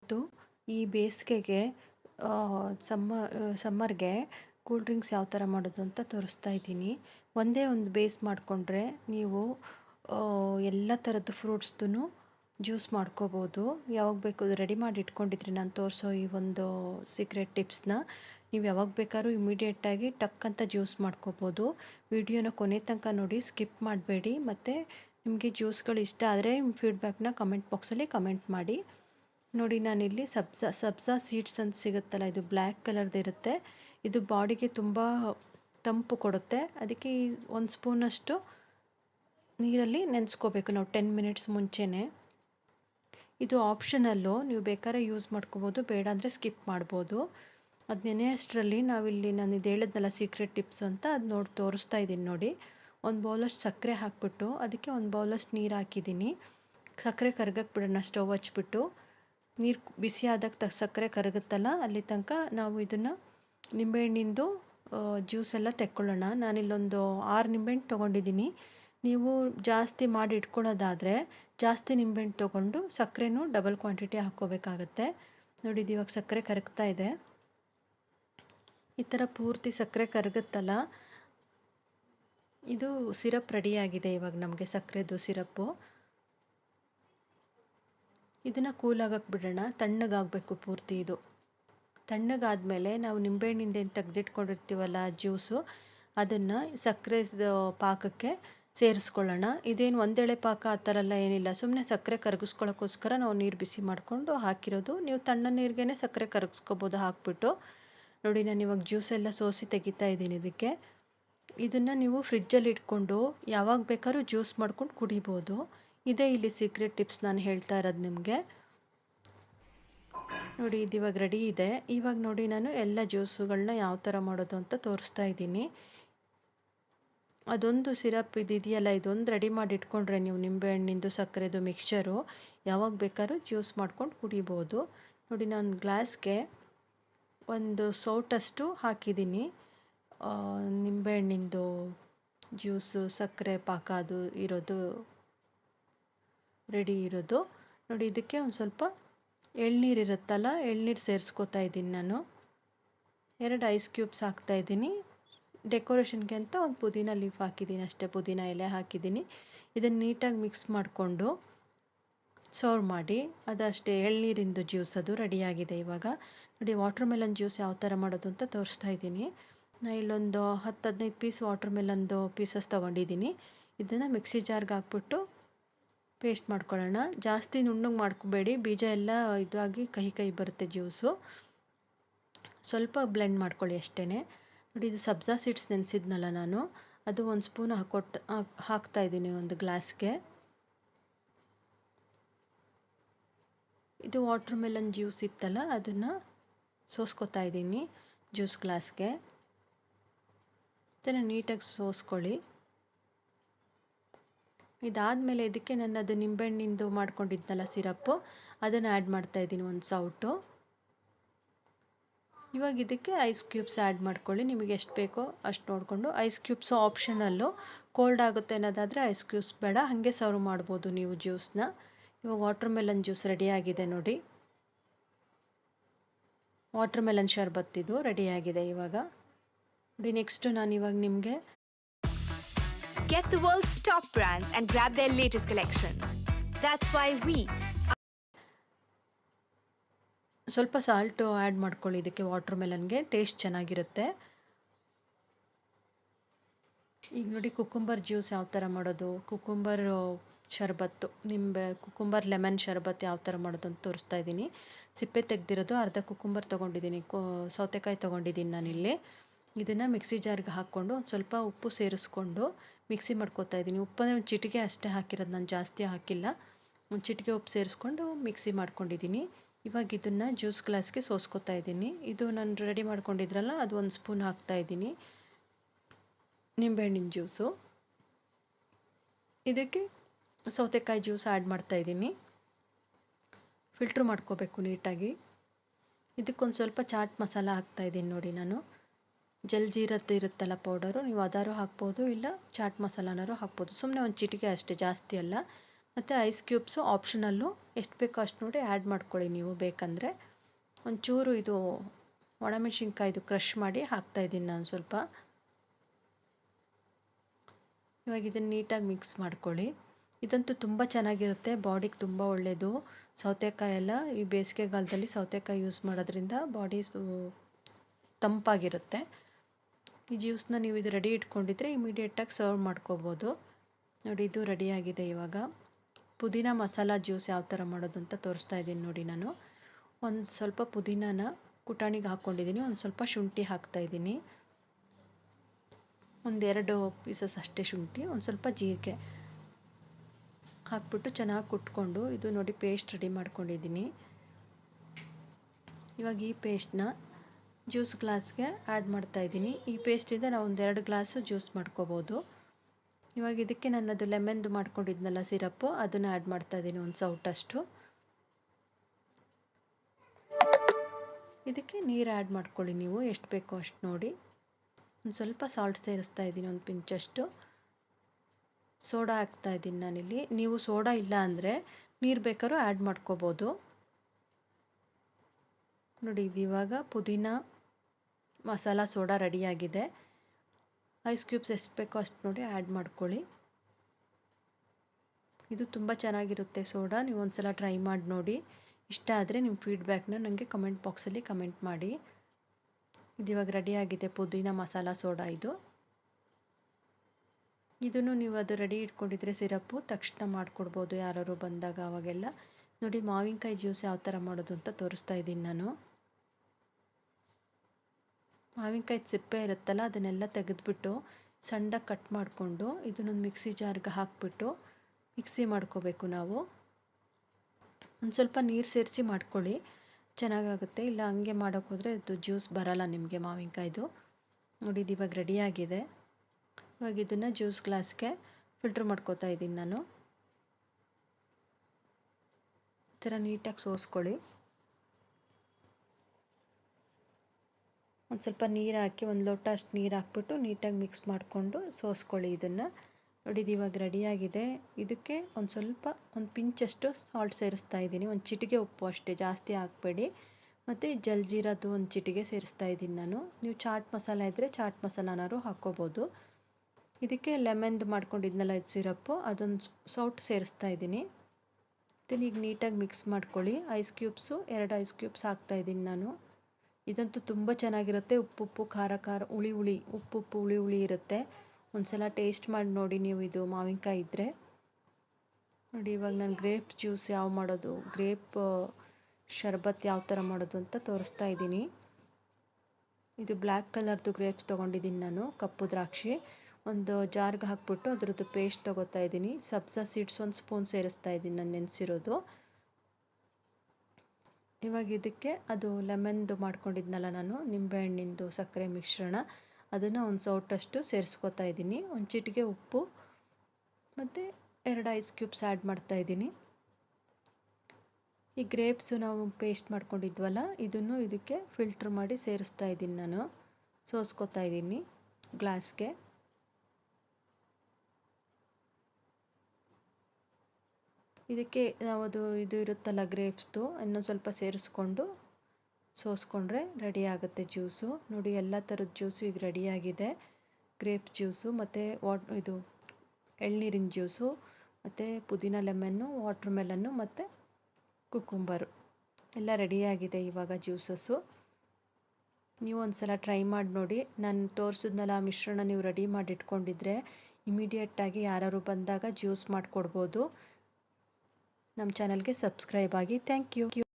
ಇವತ್ತು ಈ ಬೇಸಿಗೆಗೆ ಸಮ್ಮ ಸಮ್ಮರ್ಗೆ cool drinks ಯಾವ ಥರ ಮಾಡೋದು ಅಂತ ತೋರಿಸ್ತಾ ಇದ್ದೀನಿ ಒಂದೇ ಒಂದು ಬೇಸ್ ಮಾಡಿಕೊಂಡ್ರೆ ನೀವು ಎಲ್ಲ ಥರದ್ದು ಫ್ರೂಟ್ಸ್ದು ಜ್ಯೂಸ್ ಮಾಡ್ಕೋಬೋದು ಯಾವಾಗ ಬೇಕು ರೆಡಿ ಮಾಡಿ ಇಟ್ಕೊಂಡಿದ್ರಿ ನಾನು ತೋರಿಸೋ ಈ ಒಂದು ಸೀಕ್ರೆಟ್ ಟಿಪ್ಸ್ನ ನೀವು ಯಾವಾಗ ಬೇಕಾದ್ರೂ ಇಮಿಡಿಯೇಟಾಗಿ ಟಕ್ ಅಂತ ಜ್ಯೂಸ್ ಮಾಡ್ಕೋಬೋದು ವಿಡಿಯೋನ ಕೊನೆ ತನಕ ನೋಡಿ ಸ್ಕಿಪ್ ಮಾಡಬೇಡಿ ಮತ್ತು ನಿಮಗೆ ಜ್ಯೂಸ್ಗಳು ಇಷ್ಟ ಆದರೆ ನಿಮ್ಮ ಫೀಡ್ಬ್ಯಾಕ್ನ ಕಮೆಂಟ್ ಬಾಕ್ಸಲ್ಲಿ ಕಮೆಂಟ್ ಮಾಡಿ ನೋಡಿ ನಾನಿಲ್ಲಿ ಸಬ್ಸಾ ಸಬ್ಸಾ ಸೀಡ್ಸ್ ಅಂತ ಸಿಗುತ್ತಲ್ಲ ಇದು ಬ್ಲ್ಯಾಕ್ ಕಲರ್ದು ಇರುತ್ತೆ ಇದು ಬಾಡಿಗೆ ತುಂಬ ತಂಪು ಕೊಡುತ್ತೆ ಅದಕ್ಕೆ ಒಂದು ಸ್ಪೂನಷ್ಟು ನೀರಲ್ಲಿ ನೆನೆಸ್ಕೋಬೇಕು ನಾವು ಟೆನ್ ಮಿನಿಟ್ಸ್ ಮುಂಚೆನೇ ಇದು ಆಪ್ಷನಲ್ಲು ನೀವು ಬೇಕಾದ್ರೆ ಯೂಸ್ ಮಾಡ್ಕೋಬೋದು ಬೇಡ ಅಂದರೆ ಸ್ಕಿಪ್ ಮಾಡ್ಬೋದು ಅದು ನೆನೆಯಷ್ಟರಲ್ಲಿ ನಾವಿಲ್ಲಿ ನಾನು ಇದು ಹೇಳಿದ್ನಲ್ಲ ಸೀಕ್ರೆಟ್ ಟಿಪ್ಸ್ ಅಂತ ಅದು ನೋಡಿ ತೋರಿಸ್ತಾ ಇದ್ದೀನಿ ನೋಡಿ ಒಂದು ಬೌಲಷ್ಟು ಸಕ್ಕರೆ ಹಾಕ್ಬಿಟ್ಟು ಅದಕ್ಕೆ ಒಂದು ಬೌಲಷ್ಟು ನೀರು ಹಾಕಿದ್ದೀನಿ ಸಕ್ಕರೆ ಕರ್ಗಕ್ಕೆ ಬಿಡೋಣ ಸ್ಟವ್ ಹಚ್ಬಿಟ್ಟು ನೀರು ಬಿಸಿ ಆದಾಗ ತ ಸಕ್ಕರೆ ಕರಗುತ್ತಲ್ಲ ಅಲ್ಲಿ ತನಕ ನಾವು ಇದನ್ನು ನಿಂಬೆಹಣ್ಣಿಂದು ಜ್ಯೂಸ್ ಎಲ್ಲ ತೆಕ್ಕೊಳ್ಳೋಣ ನಾನಿಲ್ಲೊಂದು ಆರು ನಿಂಬೆಹಣ್ಣು ತೊಗೊಂಡಿದ್ದೀನಿ ನೀವು ಜಾಸ್ತಿ ಮಾಡಿ ಇಟ್ಕೊಳ್ಳೋದಾದರೆ ಜಾಸ್ತಿ ನಿಂಬೆಹಣ್ಣು ತೊಗೊಂಡು ಸಕ್ಕರೆನೂ ಡಬಲ್ ಕ್ವಾಂಟಿಟಿ ಹಾಕ್ಕೋಬೇಕಾಗತ್ತೆ ನೋಡಿ ಇದು ಇವಾಗ ಸಕ್ಕರೆ ಕರಗ್ತಾ ಇದೆ ಈ ಥರ ಪೂರ್ತಿ ಸಕ್ಕರೆ ಕರಗುತ್ತಲ್ಲ ಇದು ಸಿರಪ್ ರೆಡಿಯಾಗಿದೆ ಇವಾಗ ನಮಗೆ ಸಕ್ಕರೆದು ಸಿರಪ್ಪು ಇದನ್ನು ಕೂಲಾಗಕ್ಕೆ ಬಿಡೋಣ ತಣ್ಣಗಾಗಬೇಕು ಪೂರ್ತಿ ಇದು ತಣ್ಣಗಾದಮೇಲೆ ನಾವು ನಿಂಬೆಹಣ್ಣಿಂದ ಏನು ತೆಗೆದಿಟ್ಕೊಂಡಿರ್ತೀವಲ್ಲ ಜ್ಯೂಸು ಅದನ್ನು ಸಕ್ಕರೆ ಪಾಕಕ್ಕೆ ಸೇರಿಸ್ಕೊಳ್ಳೋಣ ಇದೇನು ಒಂದೆಳೆ ಪಾಕ ಆ ಥರ ಎಲ್ಲ ಏನಿಲ್ಲ ಸುಮ್ಮನೆ ಸಕ್ಕರೆ ಕರಗಿಸ್ಕೊಳ್ಳೋಕ್ಕೋಸ್ಕರ ನಾವು ನೀರು ಬಿಸಿ ಮಾಡಿಕೊಂಡು ಹಾಕಿರೋದು ನೀವು ತಣ್ಣ ನೀರಿಗೇ ಸಕ್ಕರೆ ಕರಗಿಸ್ಕೋಬೋದು ಹಾಕ್ಬಿಟ್ಟು ನೋಡಿ ನಾನು ಇವಾಗ ಜ್ಯೂಸ್ ಎಲ್ಲ ಸೋಸಿ ತೆಗಿತಾ ಇದ್ದೀನಿ ಇದಕ್ಕೆ ಇದನ್ನು ನೀವು ಫ್ರಿಜ್ಜಲ್ಲಿ ಇಟ್ಕೊಂಡು ಯಾವಾಗ ಬೇಕಾದ್ರೂ ಜ್ಯೂಸ್ ಮಾಡ್ಕೊಂಡು ಕುಡಿಬೋದು ಇದೇ ಇಲ್ಲಿ ಸೀಕ್ರೆಟ್ ಟಿಪ್ಸ್ ನಾನು ಹೇಳ್ತಾ ಇರೋದು ನಿಮಗೆ ನೋಡಿ ಇದು ಇವಾಗ ರೆಡಿ ಇದೆ ಇವಾಗ ನೋಡಿ ನಾನು ಎಲ್ಲ ಜ್ಯೂಸುಗಳನ್ನ ಯಾವ ಥರ ಮಾಡೋದು ಅಂತ ತೋರಿಸ್ತಾ ಇದ್ದೀನಿ ಅದೊಂದು ಸಿರಪ್ ಇದೆಯಲ್ಲ ಇದೊಂದು ರೆಡಿ ಮಾಡಿ ಇಟ್ಕೊಂಡ್ರೆ ನೀವು ನಿಂಬೆಹಣ್ಣಿಂದು ಸಕ್ಕರೆದು ಮಿಕ್ಸ್ಚರು ಯಾವಾಗ ಬೇಕಾದ್ರೂ ಜ್ಯೂಸ್ ಮಾಡ್ಕೊಂಡು ಕುಡಿಬೋದು ನೋಡಿ ನಾನು ಗ್ಲಾಸ್ಗೆ ಒಂದು ಸೌಟಷ್ಟು ಹಾಕಿದ್ದೀನಿ ನಿಂಬೆಹಣ್ಣಿಂದು ಜ್ಯೂಸು ಸಕ್ಕರೆ ಪಾಕ ಅದು ಇರೋದು ರೆಡಿ ಇರೋದು ನೋಡಿ ಇದಕ್ಕೆ ಒಂದು ಸ್ವಲ್ಪ ಎಳ್ನೀರು ಇರುತ್ತಲ್ಲ ಎಳ್ನೀರು ಸೇರಿಸ್ಕೋತಾ ಇದ್ದೀನಿ ನಾನು ಎರಡು ಐಸ್ ಕ್ಯೂಬ್ಸ್ ಹಾಕ್ತಾಯಿದ್ದೀನಿ ಡೆಕೋರೇಷನ್ಗೆ ಅಂತ ಒಂದು ಪುದೀನ ಲೀಫ್ ಹಾಕಿದ್ದೀನಿ ಅಷ್ಟೇ ಪುದೀನ ಎಲೆ ಹಾಕಿದ್ದೀನಿ ಇದನ್ನು ನೀಟಾಗಿ ಮಿಕ್ಸ್ ಮಾಡಿಕೊಂಡು ಸರ್ವ್ ಮಾಡಿ ಅದಷ್ಟೇ ಎಳ್ನೀರಿಂದು ಜ್ಯೂಸ್ ಅದು ರೆಡಿಯಾಗಿದೆ ಇವಾಗ ನೋಡಿ ವಾಟರ್ ಮೆಲನ್ ಜ್ಯೂಸ್ ಯಾವ ಥರ ಮಾಡೋದು ಅಂತ ತೋರಿಸ್ತಾ ಇದ್ದೀನಿ ನಾನು ಇಲ್ಲೊಂದು ಹತ್ತು ಹದಿನೈದು ಪೀಸ್ ವಾಟರ್ ಮೆಲನ್ದು ಪೀಸಸ್ ತೊಗೊಂಡಿದ್ದೀನಿ ಇದನ್ನು ಮಿಕ್ಸಿ ಜಾರ್ಗೆ ಹಾಕ್ಬಿಟ್ಟು ಪೇಸ್ಟ್ ಮಾಡ್ಕೊಳ್ಳೋಣ ಜಾಸ್ತಿ ನುಣ್ಣಗೆ ಮಾಡ್ಕೋಬೇಡಿ ಬೀಜ ಎಲ್ಲ ಇದಾಗಿ ಕಹಿ ಕಹಿ ಬರುತ್ತೆ ಜ್ಯೂಸು ಸ್ವಲ್ಪ ಬ್ಲೆಂಡ್ ಮಾಡ್ಕೊಳ್ಳಿ ಅಷ್ಟೇ ನೋಡಿ ಇದು ಸಬ್ಜಾ ಸೀಡ್ಸ್ ನೆನೆಸಿದ್ನಲ್ಲ ನಾನು ಅದು ಒಂದು ಸ್ಪೂನ್ ಹಾಕೊಟ್ಟು ಹಾಕ್ತಾ ಇದ್ದೀನಿ ಒಂದು ಗ್ಲಾಸ್ಗೆ ಇದು ವಾಟರ್ ಮೆಲನ್ ಜ್ಯೂಸ್ ಇತ್ತಲ್ಲ ಅದನ್ನು ಸೋಸ್ಕೊತಾ ಇದ್ದೀನಿ ಜ್ಯೂಸ್ ಗ್ಲಾಸ್ಗೆ ಅದನ್ನು ನೀಟಾಗಿ ಸೋಸ್ಕೊಳ್ಳಿ ಇದಾದಮೇಲೆ ಇದಕ್ಕೆ ನಾನು ಅದು ನಿಂಬೆಹಣ್ಣಿಂದು ಮಾಡ್ಕೊಂಡಿದ್ನಲ್ಲ ಸಿರಪ್ಪು ಅದನ್ನು ಆ್ಯಡ್ ಮಾಡ್ತಾಯಿದ್ದೀನಿ ಒಂದು ಸೌಟು ಇವಾಗ ಇದಕ್ಕೆ ಐಸ್ ಕ್ಯೂಬ್ಸ್ ಆ್ಯಡ್ ಮಾಡ್ಕೊಳ್ಳಿ ನಿಮಗೆ ಎಷ್ಟು ಬೇಕೋ ಅಷ್ಟು ನೋಡಿಕೊಂಡು ಐಸ್ ಕ್ಯೂಬ್ಸು ಆಪ್ಷನಲ್ಲು ಕೋಲ್ಡ್ ಆಗುತ್ತೆ ಅನ್ನೋದಾದರೆ ಐಸ್ ಕ್ಯೂಬ್ಸ್ ಬೇಡ ಹಾಗೆ ಸರ್ವ್ ಮಾಡ್ಬೋದು ನೀವು ಜ್ಯೂಸ್ನ ಇವಾಗ ವಾಟರ್ ಮೆಲನ್ ಜ್ಯೂಸ್ ರೆಡಿಯಾಗಿದೆ ನೋಡಿ ವಾಟರ್ ಮೆಲನ್ ಶರ್ಬತ್ ಇದು ರೆಡಿಯಾಗಿದೆ ಇವಾಗ ನೋಡಿ ನೆಕ್ಸ್ಟು ನಾನು ಇವಾಗ ನಿಮಗೆ Get the world's top brands and grab their latest collections. That's why we ಸ್ವಲ್ಪ ಸಾಲ್ಟು ಆ್ಯಡ್ ಮಾಡ್ಕೊಳ್ಳಿ ಇದಕ್ಕೆ ವಾಟರ್ ಮೆಲನ್ಗೆ ಟೇಸ್ಟ್ ಚೆನ್ನಾಗಿರುತ್ತೆ ಈಗ ನೋಡಿ ಕುಕುಂಬರ್ ಜ್ಯೂಸ್ ಯಾವ ಥರ ಮಾಡೋದು ಕುಕುಂಬರ್ ಶರ್ಬತ್ತು ನಿಂಬೆ ಕುಕುಂಬರ್ ಲೆಮನ್ ಶರ್ಬತ್ ಯಾವ ಥರ ಮಾಡೋದು ಅಂತ ತೋರಿಸ್ತಾ ಇದ್ದೀನಿ ಸಿಪ್ಪೆ ತೆಗೆದಿರೋದು ಅರ್ಧ ಕುಕುಂಬರ್ ತೊಗೊಂಡಿದ್ದೀನಿ ಕೋ ಸೌತೆಕಾಯಿ ತೊಗೊಂಡಿದ್ದೀನಿ ನಾನಿಲ್ಲಿ ಇದನ್ನು ಮಿಕ್ಸಿ ಜಾರ್ಗೆ ಹಾಕ್ಕೊಂಡು ಒಂದು ಸ್ವಲ್ಪ ಉಪ್ಪು ಸೇರಿಸ್ಕೊಂಡು ಮಿಕ್ಸಿ ಮಾಡ್ಕೊತಾ ಇದ್ದೀನಿ ಉಪ್ಪು ಅಂದರೆ ಒಂದು ಚಿಟಿಕೆ ಅಷ್ಟೇ ಹಾಕಿರೋದು ನಾನು ಜಾಸ್ತಿ ಹಾಕಿಲ್ಲ ಒಂದು ಚಿಟಿಕೆ ಉಪ್ಪು ಸೇರಿಸ್ಕೊಂಡು ಮಿಕ್ಸಿ ಮಾಡ್ಕೊಂಡಿದ್ದೀನಿ ಇವಾಗ ಇದನ್ನು ಜ್ಯೂಸ್ ಗ್ಲಾಸ್ಗೆ ಸೋಸ್ಕೊತಾ ಇದ್ದೀನಿ ಇದು ನಾನು ರೆಡಿ ಮಾಡ್ಕೊಂಡಿದ್ರಲ್ಲ ಅದು ಒಂದು ಸ್ಪೂನ್ ಹಾಕ್ತಾ ಇದ್ದೀನಿ ನಿಂಬೆಹಣ್ಣಿನ ಜ್ಯೂಸು ಇದಕ್ಕೆ ಸೌತೆಕಾಯಿ ಜ್ಯೂಸ್ ಆ್ಯಡ್ ಮಾಡ್ತಾಯಿದ್ದೀನಿ ಫಿಲ್ಟ್ರ್ ಮಾಡ್ಕೋಬೇಕು ನೀಟಾಗಿ ಇದಕ್ಕೊಂದು ಸ್ವಲ್ಪ ಚಾಟ್ ಮಸಾಲ ಹಾಕ್ತಾಯಿದ್ದೀನಿ ನೋಡಿ ನಾನು ಜಲ್ಜೀರದ್ದು ಇರುತ್ತಲ್ಲ ಪೌಡರು ನೀವು ಅದಾರು ಹಾಕ್ಬೋದು ಇಲ್ಲ ಚಾಟ್ ಮಸಾಲನಾರು ಹಾಕ್ಬೋದು ಸುಮ್ಮನೆ ಒಂದು ಚಿಟಿಕೆ ಅಷ್ಟೇ ಜಾಸ್ತಿ ಅಲ್ಲ ಮತ್ತು ಐಸ್ ಕ್ಯೂಬ್ಸು ಆಪ್ಷನಲ್ಲು ಎಷ್ಟು ಬೇಕೋ ಅಷ್ಟು ನೋಡಿ ಆ್ಯಡ್ ಮಾಡ್ಕೊಳ್ಳಿ ನೀವು ಬೇಕಂದರೆ ಒಂಚೂರು ಇದು ಒಣಮೆಣಸಿನ್ಕಾಯ್ದು ಕ್ರಷ್ ಮಾಡಿ ಹಾಕ್ತಾಯಿದ್ದೀನಿ ನಾನು ಸ್ವಲ್ಪ ಇವಾಗ ಇದನ್ನು ನೀಟಾಗಿ ಮಿಕ್ಸ್ ಮಾಡ್ಕೊಳ್ಳಿ ಇದಂತೂ ತುಂಬ ಚೆನ್ನಾಗಿರುತ್ತೆ ಬಾಡಿಗೆ ತುಂಬ ಒಳ್ಳೆಯದು ಸೌತೆಕಾಯಿ ಎಲ್ಲ ಈ ಬೇಸಿಗೆಗಾಲದಲ್ಲಿ ಸೌತೆಕಾಯಿ ಯೂಸ್ ಮಾಡೋದ್ರಿಂದ ಬಾಡಿ ತಂಪಾಗಿರುತ್ತೆ ಈ ಜ್ಯೂಸನ್ನ ನೀವು ಇದು ರೆಡಿ ಇಟ್ಕೊಂಡಿದ್ರೆ ಇಮಿಡಿಯೇಟಾಗಿ ಸರ್ವ್ ಮಾಡ್ಕೋಬೋದು ನೋಡಿ ಇದು ರೆಡಿಯಾಗಿದೆ ಇವಾಗ ಪುದೀನ ಮಸಾಲ ಜ್ಯೂಸ್ ಯಾವ ಥರ ಮಾಡೋದು ಅಂತ ತೋರಿಸ್ತಾ ಇದ್ದೀನಿ ನೋಡಿ ನಾನು ಒಂದು ಸ್ವಲ್ಪ ಪುದೀನಾನ ಕುಟಾಣಿಗೆ ಹಾಕ್ಕೊಂಡಿದ್ದೀನಿ ಒಂದು ಸ್ವಲ್ಪ ಶುಂಠಿ ಹಾಕ್ತಾಯಿದ್ದೀನಿ ಒಂದೆರಡು ಪೀಸಸ್ ಅಷ್ಟೇ ಶುಂಠಿ ಒಂದು ಸ್ವಲ್ಪ ಜೀರಿಗೆ ಹಾಕ್ಬಿಟ್ಟು ಚೆನ್ನಾಗಿ ಕುಟ್ಕೊಂಡು ಇದು ನೋಡಿ ಪೇಸ್ಟ್ ರೆಡಿ ಮಾಡ್ಕೊಂಡಿದ್ದೀನಿ ಇವಾಗ ಈ ಪೇಸ್ಟ್ನ ಜ್ಯೂಸ್ ಗ್ಲಾಸ್ಗೆ ಆ್ಯಡ್ ಮಾಡ್ತಾಯಿದ್ದೀನಿ ಈ ಪೇಸ್ಟಿಂದ ನಾವು ಒಂದೆರಡು ಗ್ಲಾಸು ಜ್ಯೂಸ್ ಮಾಡ್ಕೋಬೋದು ಇವಾಗ ಇದಕ್ಕೆ ನನ್ನದು ಲೆಮನ್ದು ಮಾಡ್ಕೊಂಡಿದ್ನಲ್ಲ ಸಿರಪ್ಪು ಅದನ್ನು ಆ್ಯಡ್ ಮಾಡ್ತಾಯಿದ್ದೀನಿ ಒಂದು ಸೌಟಷ್ಟು ಇದಕ್ಕೆ ನೀರು ಆ್ಯಡ್ ಮಾಡ್ಕೊಳ್ಳಿ ನೀವು ಎಷ್ಟು ಬೇಕೋ ಅಷ್ಟು ನೋಡಿ ಒಂದು ಸ್ವಲ್ಪ ಸಾಲ್ಟ್ ಸೇರಿಸ್ತಾ ಇದ್ದೀನಿ ಒಂದು ಪಿಂಚಷ್ಟು ಸೋಡಾ ಹಾಕ್ತಾ ಇದ್ದೀನಿ ನಾನಿಲ್ಲಿ ನೀವು ಸೋಡಾ ಇಲ್ಲ ಅಂದರೆ ನೀರು ಬೇಕಾದ್ರೂ ಆ್ಯಡ್ ಮಾಡ್ಕೋಬೋದು ನೋಡಿ ಇದು ಇವಾಗ ಪುದೀನ ಮಸಾಲ ಸೋಡಾ ರೆಡಿಯಾಗಿದೆ ಐಸ್ ಕ್ಯೂಬ್ಸ್ ಎಷ್ಟು ಬೇಕೋ ಅಷ್ಟು ನೋಡಿ ಆ್ಯಡ್ ಮಾಡ್ಕೊಳ್ಳಿ ಇದು ತುಂಬ ಚೆನ್ನಾಗಿರುತ್ತೆ ಸೋಡಾ ನೀವು ಒಂದು ಸಲ ಟ್ರೈ ಮಾಡಿ ನೋಡಿ ಇಷ್ಟ ಆದರೆ ನಿಮ್ಮ ಫೀಡ್ಬ್ಯಾಕ್ನ ನನಗೆ ಕಮೆಂಟ್ ಬಾಕ್ಸಲ್ಲಿ ಕಮೆಂಟ್ ಮಾಡಿ ಇದು ಇವಾಗ ರೆಡಿಯಾಗಿದೆ ಪುದೀನ ಮಸಾಲ ಸೋಡಾ ಇದು ಇದನ್ನು ನೀವು ಅದು ರೆಡಿ ಇಟ್ಕೊಂಡಿದ್ರೆ ಸಿರಪ್ಪು ತಕ್ಷಣ ಮಾಡಿಕೊಡ್ಬೋದು ಯಾರು ಬಂದಾಗ ಅವಾಗೆಲ್ಲ ನೋಡಿ ಮಾವಿನಕಾಯಿ ಜ್ಯೂಸ್ ಯಾವ ಥರ ಮಾಡೋದು ಅಂತ ತೋರಿಸ್ತಾ ಇದ್ದೀನಿ ನಾನು ಮಾವಿನಕಾಯಿ ಸಿಪ್ಪೆ ಇರುತ್ತಲ್ಲ ಅದನ್ನೆಲ್ಲ ತೆಗೆದುಬಿಟ್ಟು ಸಣ್ಣದಾಗಿ ಕಟ್ ಮಾಡಿಕೊಂಡು ಇದನ್ನೊಂದು ಮಿಕ್ಸಿ ಜಾರ್ಗೆ ಹಾಕಿಬಿಟ್ಟು ಮಿಕ್ಸಿ ಮಾಡ್ಕೋಬೇಕು ನಾವು ಒಂದು ಸ್ವಲ್ಪ ನೀರು ಸೇರಿಸಿ ಮಾಡ್ಕೊಳ್ಳಿ ಚೆನ್ನಾಗಾಗುತ್ತೆ ಇಲ್ಲ ಹಂಗೆ ಮಾಡೋಕ್ಕೆ ಹೋದರೆ ಅದು ಜ್ಯೂಸ್ ಬರಲ್ಲ ನಿಮಗೆ ಮಾವಿನಕಾಯ್ದು ನೋಡಿ ಇದು ಇವಾಗ ರೆಡಿಯಾಗಿದೆ ಇವಾಗ ಇದನ್ನು ಜ್ಯೂಸ್ ಗ್ಲಾಸ್ಗೆ ಫಿಲ್ಟ್ರ್ ಮಾಡ್ಕೋತಾ ಇದ್ದೀನಿ ನಾನು ಈ ಥರ ನೀಟಾಗಿ ಸೋಸ್ಕೊಳ್ಳಿ ಒಂದು ಸ್ವಲ್ಪ ನೀರು ಹಾಕಿ ಒಂದು ಲೋಟ ಅಷ್ಟು ನೀರು ಹಾಕ್ಬಿಟ್ಟು ನೀಟಾಗಿ ಮಿಕ್ಸ್ ಮಾಡಿಕೊಂಡು ಸೋಸ್ಕೊಳ್ಳಿ ಇದನ್ನು ನೋಡಿ ಇದು ಇವಾಗ ರೆಡಿಯಾಗಿದೆ ಇದಕ್ಕೆ ಒಂದು ಸ್ವಲ್ಪ ಒಂದು ಪಿಂಚಷ್ಟು ಸಾಲ್ಟ್ ಸೇರಿಸ್ತಾ ಇದ್ದೀನಿ ಒಂದು ಚಿಟಿಗೆ ಉಪ್ಪು ಅಷ್ಟೇ ಜಾಸ್ತಿ ಹಾಕಬೇಡಿ ಮತ್ತು ಜಲ್ಜೀರದ್ದು ಒಂದು ಚಿಟಿಗೆ ಸೇರಿಸ್ತಾ ಇದ್ದೀನಿ ನಾನು ನೀವು ಚಾಟ್ ಮಸಾಲ ಇದ್ದರೆ ಚಾಟ್ ಮಸಾಲನಾರು ಹಾಕ್ಕೋಬೋದು ಇದಕ್ಕೆ ಲೆಮನ್ದು ಮಾಡ್ಕೊಂಡಿದ್ನಲ್ಲ ಇದು ಸಿರಪ್ಪು ಅದೊಂದು ಸೌಟ್ ಸೇರಿಸ್ತಾ ಇದ್ದೀನಿ ಇದನ್ನು ಈಗ ನೀಟಾಗಿ ಮಿಕ್ಸ್ ಮಾಡ್ಕೊಳ್ಳಿ ಐಸ್ ಕ್ಯೂಬ್ಸು ಎರಡು ಐಸ್ ಕ್ಯೂಬ್ಸ್ ಹಾಕ್ತಾಯಿದ್ದೀನಿ ನಾನು ಇದಂತೂ ತುಂಬ ಚೆನ್ನಾಗಿರುತ್ತೆ ಉಪ್ಪು ಉಪ್ಪು ಖಾರ ಖಾರ ಹುಳಿ ಹುಳಿ ಉಪ್ಪು ಉಪ್ಪು ಹುಳಿ ಹುಳಿ ಇರುತ್ತೆ ಒಂದು ಸಲ ಟೇಸ್ಟ್ ಮಾಡಿ ನೋಡಿ ನೀವು ಇದು ಮಾವಿನಕಾಯಿ ಇದ್ದರೆ ನೋಡಿ ಇವಾಗ ನಾನು ಗ್ರೇಪ್ ಜ್ಯೂಸ್ ಯಾವ ಮಾಡೋದು ಗ್ರೇಪ್ ಶರ್ಬತ್ ಯಾವ ಥರ ಮಾಡೋದು ಅಂತ ತೋರಿಸ್ತಾ ಇದ್ದೀನಿ ಇದು ಬ್ಲ್ಯಾಕ್ ಕಲರ್ದು ಗ್ರೇಪ್ಸ್ ತೊಗೊಂಡಿದ್ದೀನಿ ನಾನು ಕಪ್ಪು ದ್ರಾಕ್ಷಿ ಒಂದು ಜಾರ್ಗೆ ಹಾಕ್ಬಿಟ್ಟು ಅದ್ರದ್ದು ಪೇಸ್ಟ್ ತೊಗೋತಾ ಇದ್ದೀನಿ ಸಬ್ಜಾ ಸೀಡ್ಸ್ ಒಂದು ಸ್ಪೂನ್ ಸೇರಿಸ್ತಾ ಇದ್ದೀನಿ ನಾನು ನೆನೆಸಿರೋದು ಇವಾಗ ಇದಕ್ಕೆ ಅದು ಲೆಮನ್ದು ಮಾಡ್ಕೊಂಡಿದ್ನಲ್ಲ ನಾನು ನಿಂಬೆಹಣ್ಣಿಂದು ಸಕ್ಕರೆ ಮಿಶ್ರಣ ಅದನ್ನು ಒಂದು ಸೌಟಷ್ಟು ಸೇರಿಸ್ಕೊತಾ ಇದ್ದೀನಿ ಒಂದು ಚಿಟಿಗೆ ಉಪ್ಪು ಮತ್ತು ಎರಡು ಐಸ್ ಕ್ಯೂಬ್ಸ್ ಆ್ಯಡ್ ಮಾಡ್ತಾಯಿದ್ದೀನಿ ಈ ಗ್ರೇಪ್ಸು ನಾವು ಪೇಸ್ಟ್ ಮಾಡ್ಕೊಂಡಿದ್ವಲ್ಲ ಇದನ್ನು ಇದಕ್ಕೆ ಫಿಲ್ಟ್ರ್ ಮಾಡಿ ಸೇರಿಸ್ತಾ ಇದ್ದೀನಿ ನಾನು ಸೋಸ್ಕೊತಾ ಇದ್ದೀನಿ ಗ್ಲಾಸ್ಗೆ ಇದಕ್ಕೆ ನಾವು ಅದು ಇದು ಇರುತ್ತಲ್ಲ ಗ್ರೇಪ್ಸ್ದು ಇನ್ನೊಂದು ಸ್ವಲ್ಪ ಸೇರಿಸ್ಕೊಂಡು ಸೋಸ್ಕೊಂಡ್ರೆ ರೆಡಿ ಆಗುತ್ತೆ ಜ್ಯೂಸು ನೋಡಿ ಎಲ್ಲ ಥರದ ಜ್ಯೂಸು ಈಗ ರೆಡಿಯಾಗಿದೆ ಗ್ರೇಪ್ ಜ್ಯೂಸು ಮತ್ತು ವಾಟ್ ಇದು ಎಳ್ನೀರಿನ ಜ್ಯೂಸು ಮತ್ತು ಪುದೀನ ಲೆಮನ್ನು ವಾಟ್ರ್ ಮೆಲನ್ನು ಮತ್ತು ಕುಕ್ಕುಂಬರು ಎಲ್ಲ ರೆಡಿಯಾಗಿದೆ ಇವಾಗ ಜ್ಯೂಸಸ್ಸು ನೀವು ಒಂದು ಸಲ ಟ್ರೈ ಮಾಡಿ ನೋಡಿ ನಾನು ತೋರಿಸಿದ್ನಲ್ಲ ಮಿಶ್ರಣ ನೀವು ರೆಡಿ ಮಾಡಿ ಇಟ್ಕೊಂಡಿದ್ರೆ ಇಮಿಡಿಯೇಟಾಗಿ ಯಾರು ಬಂದಾಗ ಜ್ಯೂಸ್ ಮಾಡಿಕೊಡ್ಬೋದು ನಮ್ಮ ಚಾನಲ್ಗೆ ಸಬ್ಸ್ಕ್ರೈಬ್ ಆಗಿ ಥ್ಯಾಂಕ್ ಯು